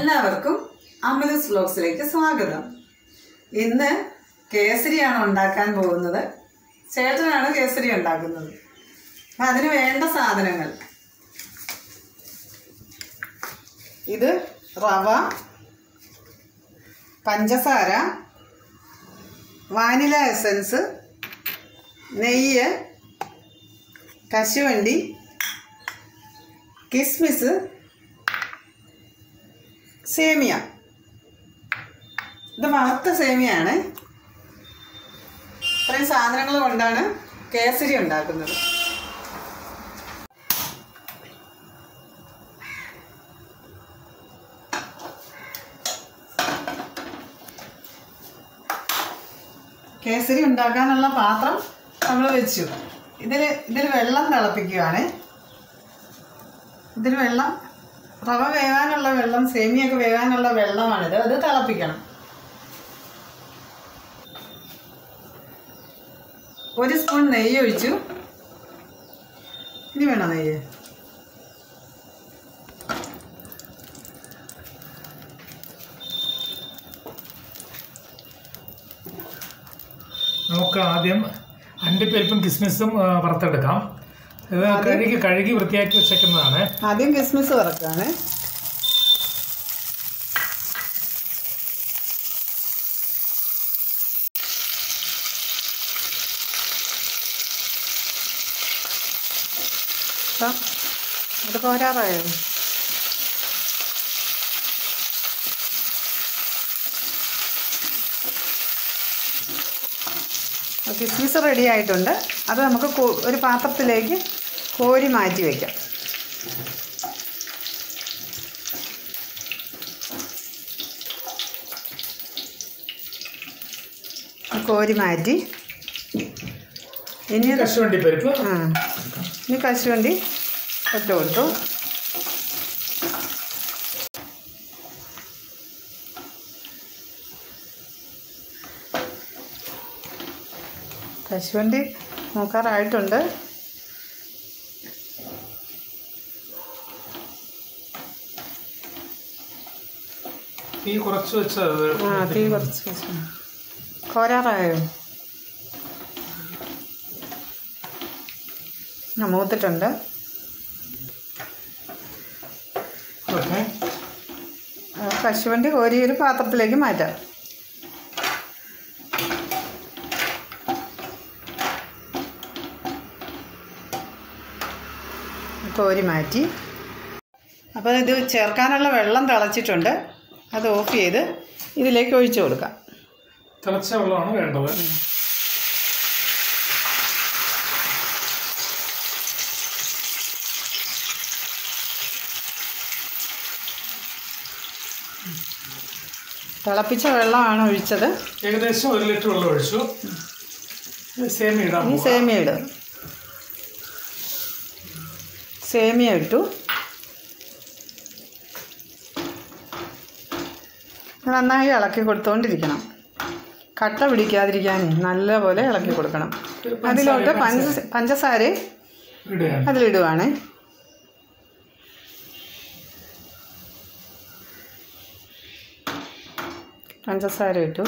എല്ലാവർക്കും അമലസ് വ്ലോഗ്സിലേക്ക് സ്വാഗതം ഇന്ന് കേസരിയാണ് ഉണ്ടാക്കാൻ പോകുന്നത് ചേട്ടനാണ് കേസരി ഉണ്ടാക്കുന്നത് അപ്പം അതിന് വേണ്ട സാധനങ്ങൾ ഇത് റവ പഞ്ചസാര വാനില എസൻസ് നെയ്യ് കശുവണ്ടി കിസ്മിസ് സേമിയ ഇത് വറുത്ത സേമിയാണ് ഇത്രയും സാധനങ്ങൾ കൊണ്ടാണ് കേസരി ഉണ്ടാക്കുന്നത് കേസരി ഉണ്ടാക്കാനുള്ള പാത്രം നമ്മൾ വെച്ചു ഇതിൽ ഇതിൽ വെള്ളം തിളപ്പിക്കുകയാണ് ഇതിൽ വെള്ളം റവ വേകാനുള്ള വെള്ളം സേമിയൊക്കെ വേകാനുള്ള വെള്ളമാണിത് അത് തിളപ്പിക്കണം ഒരു സ്പൂൺ നെയ്യ് ഒഴിച്ചു ഇനി വേണോ നെയ്യ് നമുക്ക് ആദ്യം അണ്ടിപ്പരിപ്പും കിസ്മിസും ആ, വറുത്തെടുക്കാം ഇത് കഴുകി കഴുകി വൃത്തിയാക്കി വെച്ചേക്കുന്നതാണ് ആദ്യം കിസ്മിസ് വറക്കാണ് അപ്പം അത് പോരാറായോ കിസ്മിസ് റെഡി ആയിട്ടുണ്ട് അത് നമുക്ക് കോ- ഒരു പാത്രത്തിലേക്ക് കോരി മാറ്റി വയ്ക്കാം കോരി മാറ്റി ഇനി ഇത് കശുവണ്ടി പരിപ്പ് ആ ഇനി കശുവണ്ടി ഇട്ട് കൊടുത്തു കശുവണ്ടി നോക്കാറായിട്ടുണ്ട് തീ കുറച്ച് വെച്ച് അത് ആ തീ കുറച്ച് വെച്ചു കോരാറായോ ആ മൂത്തിട്ടുണ്ട് ഓക്കെ ആ, കശുവണ്ടി കോരി ഒരു പാത്രത്തിലേക്ക് മാറ്റാം കോരി മാറ്റി അപ്പോൾ ഇത് ചേർക്കാനുള്ള വെള്ളം തിളച്ചിട്ടുണ്ട് അത് ഓഫ് ചെയ്ത് ഇതിലേക്ക് ഒഴിച്ചു കൊടുക്കാം തിളച്ച വെള്ളമാണ് വേണ്ടത് തിളപ്പിച്ച വെള്ളമാണ് ഒഴിച്ചത് ഏകദേശം ഒരു ലിറ്റർ വെള്ളം ഒഴിച്ചു ഇത് സേമിയ ഇടാൻ ഇനി പോവാം. സേമിയ ഇടും സേമിയ ഇട്ടു നന്നായി ഇളക്കി കൊടുത്തുകൊണ്ടിരിക്കണം കട്ട പിടിക്കാതിരിക്കാൻ നല്ലപോലെ ഇളക്കി കൊടുക്കണം അതിലോട്ട് പഞ്ച പഞ്ചസാര ഇടുകയാണ് അതിലിടുവാണ് പഞ്ചസാര ഇട്ടു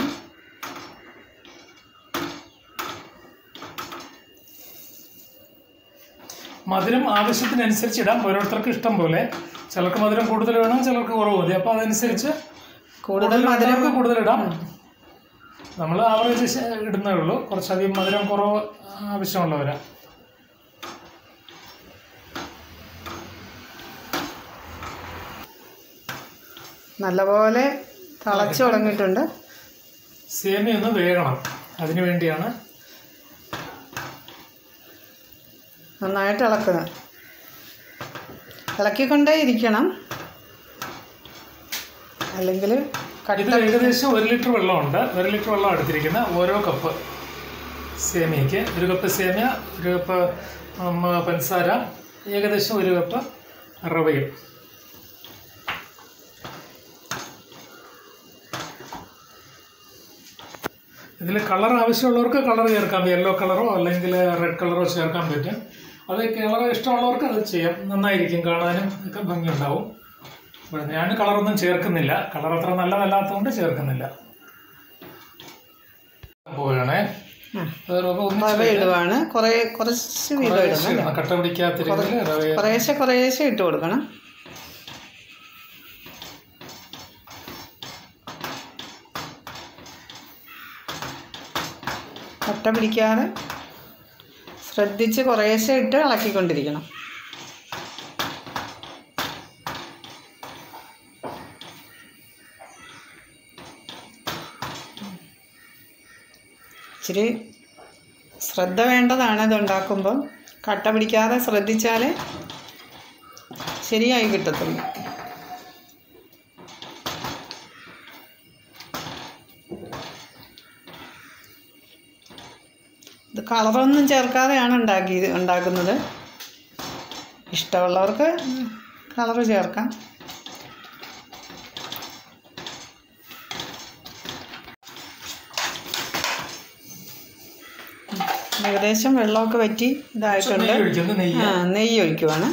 മധുരം ആവശ്യത്തിനനുസരിച്ച് ഇടാം ഓരോരുത്തർക്ക് ഇഷ്ടം പോലെ ചിലർക്ക് മധുരം കൂടുതൽ വേണം ചിലർക്ക് കുറവ് മതി അപ്പോൾ അതനുസരിച്ച് കൂടുതൽ മധുരം വേണ്ടവർക്ക് കൂടുതൽ ഇടാം നമ്മൾ ആവറേജ് ഇടുന്നേ ഉള്ളൂ കുറച്ചധികം മധുരം കുറവ് ആവശ്യമുള്ളവരാ നല്ലപോലെ തിളച്ചു തുടങ്ങിയിട്ടുണ്ട് സേമിയ ഒന്ന് വേകണം അതിനു വേണ്ടിയാണ് നന്നായിട്ട് ഇളക്കുക ഇളക്കിക്കൊണ്ടേ ഇരിക്കണം അല്ലെങ്കിൽ ഇത് ഏകദേശം ഒരു ലിറ്റർ വെള്ളമുണ്ട് ഒരു ലിറ്റർ വെള്ളം എടുത്തിരിക്കുന്ന ഓരോ കപ്പ് സേമിയയ്ക്ക് ഒരു കപ്പ് സേമിയ ഒരു കപ്പ് ഉം, പഞ്ചസാര ഏകദേശം ഒരു കപ്പ് റവയും ഇതിൽ കളർ ആവശ്യമുള്ളവർക്ക് കളർ ചേർക്കാം യെല്ലോ കളറോ അല്ലെങ്കിൽ റെഡ് കളറോ ചേർക്കാൻ പറ്റും അത് കളർ ഇഷ്ടമുള്ളവർക്ക് അത് ചെയ്യാം നന്നായിരിക്കും കാണാനും ഒക്കെ ഭംഗിയുണ്ടാവും അപ്പോൾ ഞാൻ കളറൊന്നും ചേർക്കുന്നില്ല കളർ അത്ര നല്ലതല്ലാത്തതുകൊണ്ട് ചേർക്കുന്നില്ല പോവുകയാണേ ആ. അത് റവ ഒന്ന് റവ ഇടുവാണ് കുറേ കുറച്ച് വീതം ഇടണം അല്ലേ കട്ട പിടിക്കാത്ത രീതിയിൽ റവ കുറേശ്ശെ കുറേശ്ശെ ഇട്ട് കൊടുക്കണം കട്ട പിടിക്കാതെ ശ്രദ്ധിച്ച് കുറേശ്ശെ ഇട്ട് ഇളക്കിക്കൊണ്ടിരിക്കണം ഇച്ചിരി ശ്രദ്ധ വേണ്ടതാണ് ഇത് ഉണ്ടാക്കുമ്പം കട്ട പിടിക്കാതെ ശ്രദ്ധിച്ചാൽ ശരിയായി കിട്ടത്തുള്ളൂ ഇത് കളറൊന്നും ചേർക്കാതെയാണ് ഉണ്ടാക്കി ഉണ്ടാക്കുന്നത് ഇഷ്ടമുള്ളവർക്ക് കളറ് ചേർക്കാം ഏകദേശം വെള്ളമൊക്കെ വറ്റി ഇതായിട്ടുണ്ട് നെയ്യ് ഒഴിക്കുന്നു നെയ്യ് ആ നെയ്യ് ഒഴിക്കുവാണ്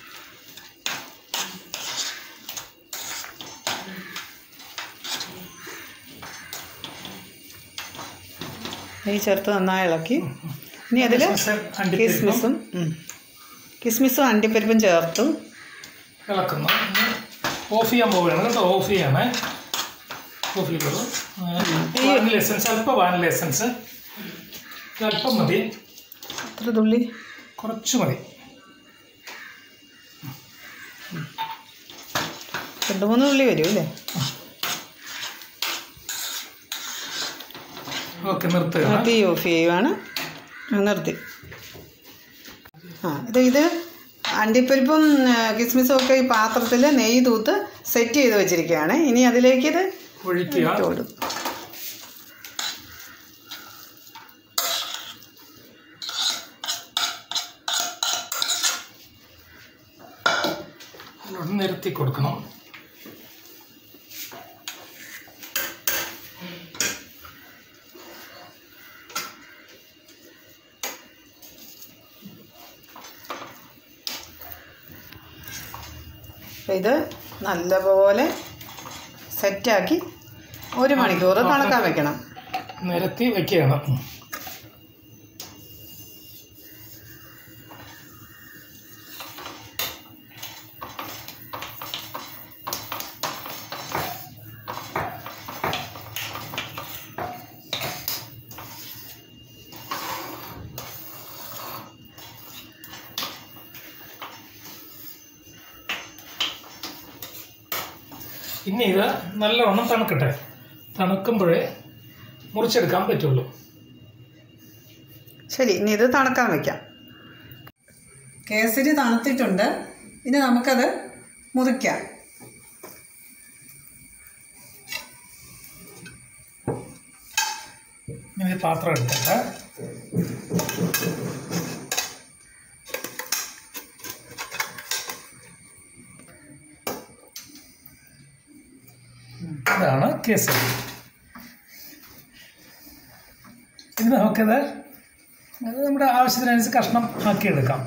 നെയ്യ് ചേർത്ത് നന്നായി ഇളക്കി ഇനി അതിൽ അണ്ടിപ്പരിപ്പും കിസ്മിസും ഉം. കിസ്മിസും അണ്ടിപ്പരിപ്പും ചേർത്തു ഇളക്കുന്നു ഇനി ഓഫ് ചെയ്യാൻ പോവുകയാണ് കേട്ടോ ഓഫ് ചെയ്യണേ ഓഫ് ചെയ്തോളൂ വാനില എസൻസ് അല്പം വാനില എസൻസ് ഇത് അല്പം മതി എത്ര തുള്ളി കുറച്ച് മതി രണ്ട് മൂന്ന് തുള്ളി വരും അല്ലേ ഓക്കെ നിർത്തുകയാണ് തീ ഓഫ് ചെയ്യുവാണ് ആ, നിർത്തി ആ ഇത് ഇത് അണ്ടിപ്പരിപ്പും ആ, കിസ്മിസും ഒക്കെ ഈ പാത്രത്തിൽ നെയ്യ് തൂത്ത് സെറ്റ് ചെയ്ത് വെച്ചിരിക്കുകയാണ് ഇനി അതിലേക്ക് ഇത് ഒഴിക്കുക ഇട്ട് കൊടുക്കും ഒന്ന് നിരത്തി കൊടുക്കണം അപ്പോൾ ഇത് നല്ലപോലെ സെറ്റാക്കി ഒരു മണിക്കൂർ തണുക്കാൻ വെക്കണം നിരത്തി വെക്കുകയാണ് ഇനി ഇത് നല്ലവണ്ണം തണുക്കട്ടെ തണുക്കുമ്പോഴേ മുറിച്ചെടുക്കാൻ പറ്റുള്ളൂ ശരി ഇനി ഇത് തണുക്കാൻ വെക്കാം കേസരി തണുത്തിട്ടുണ്ട് ഇനി നമുക്കത് മുറിക്കാം ഇനി ഈ പാത്രം എടുത്തിട്ട് ഇതാണ് കേസരി ഇത് നമുക്കത് അത് നമ്മുടെ ആവശ്യത്തിനനുസരിച്ച് കഷ്ണം ആക്കിയെടുക്കാം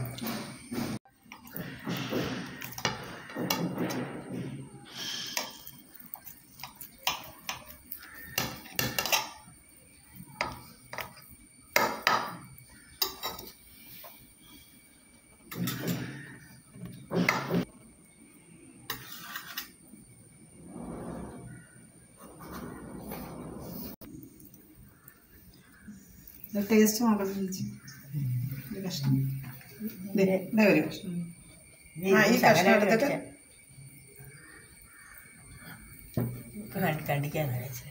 ടേസ്റ്റ് നോക്കണം ചേച്ചി ഒരു കഷ്ണം ദേ, ദേ ഒരു കഷ്ണം ആ ഈ കഷ്ണം എടുത്തിട്ട് കണ്ടിക്കാൻ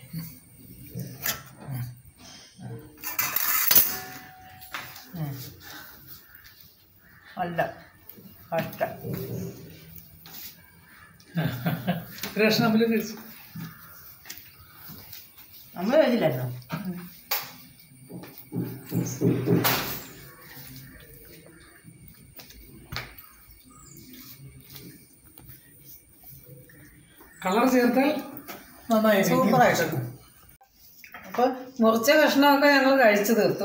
അല്ല കഷ്ട റേഷൻ അമ്പിൽ കഴിച്ചു നമ്മൾ കഴിച്ചില്ലായിരുന്നോ കളർ ചേർത്താൽ നന്നായി സൂപ്പറായിട്ടുണ്ട് അപ്പോൾ മുറിച്ച കഷ്ണമൊക്കെ ഞങ്ങൾ കഴിച്ചു തീർത്തു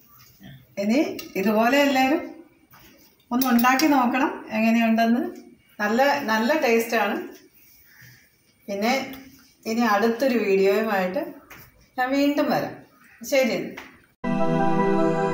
ഇനി ഇതുപോലെ എല്ലാവരും ഒന്ന് ഉണ്ടാക്കി നോക്കണം എങ്ങനെയുണ്ടെന്ന് നല്ല നല്ല ടേസ്റ്റാണ് പിന്നെ ഇനി അടുത്തൊരു വീഡിയോയുമായിട്ട് ഞാൻ വീണ്ടും വരാം ശരി